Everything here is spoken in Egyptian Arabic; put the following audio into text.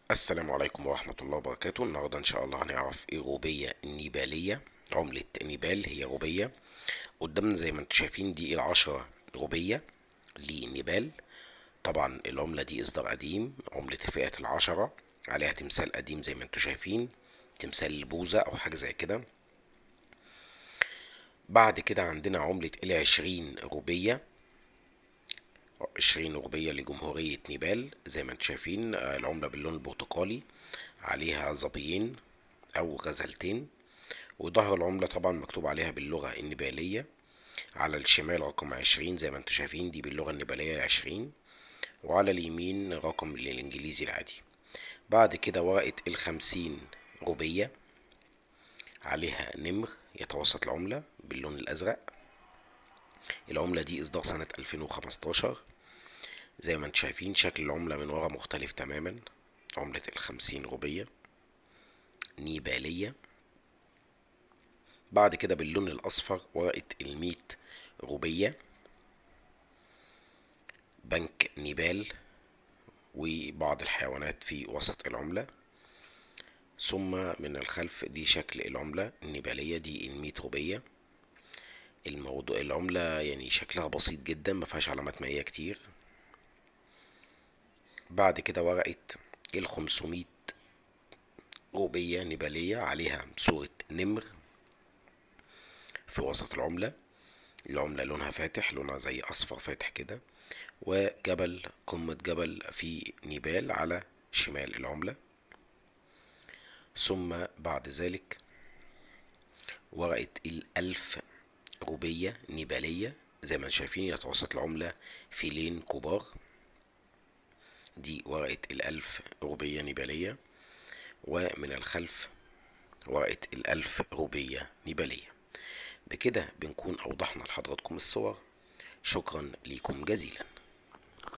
السلام عليكم ورحمة الله وبركاته النهاردة إن شاء الله هنعرف إيه روبية نيبالية عملة نيبال هي روبية قدامنا زي ما انتم شايفين دي العشرة روبية لنيبال طبعا العملة دي إصدار قديم عملة فئة العشرة عليها تمثال قديم زي ما انتم شايفين تمثال البوزة أو حاجة زي كده بعد كده عندنا عملة العشرين روبية عشرين روبية لجمهورية نيبال زي ما انتم شايفين آه، العملة باللون البرتقالي عليها ظبيين أو غزلتين وظهر العملة طبعا مكتوب عليها باللغة النيبالية على الشمال رقم عشرين زي ما انتم شايفين دي باللغة النيبالية عشرين وعلى اليمين رقم الإنجليزي العادي بعد كده ورقة الخمسين روبية عليها نمر يتوسط العملة باللون الأزرق العملة دي إصدار سنة 2015 زي ما انتم شايفين شكل العملة من ورا مختلف تماما عملة الخمسين روبية نيبالية بعد كده باللون الأصفر ورقة الميت روبية بنك نيبال وبعض الحيوانات في وسط العملة ثم من الخلف دي شكل العملة النيبالية دي الميت روبية الموضوع العملة يعني شكلها بسيط جدا ما فيهاش علامات مائية كتير بعد كده ورقة الخمسمية روبية نيبالية عليها صورة نمر في وسط العملة العملة لونها فاتح لونها زي أصفر فاتح كده وجبل قمة جبل في نيبال على شمال العملة ثم بعد ذلك ورقة الألف روبية نيبالية زي ما شايفين يتوسط العملة فيلين كبار دي ورقة الألف روبية نيبالية ومن الخلف ورقة الألف روبية نيبالية بكده بنكون أوضحنا لحضراتكم الصور شكرا لكم جزيلا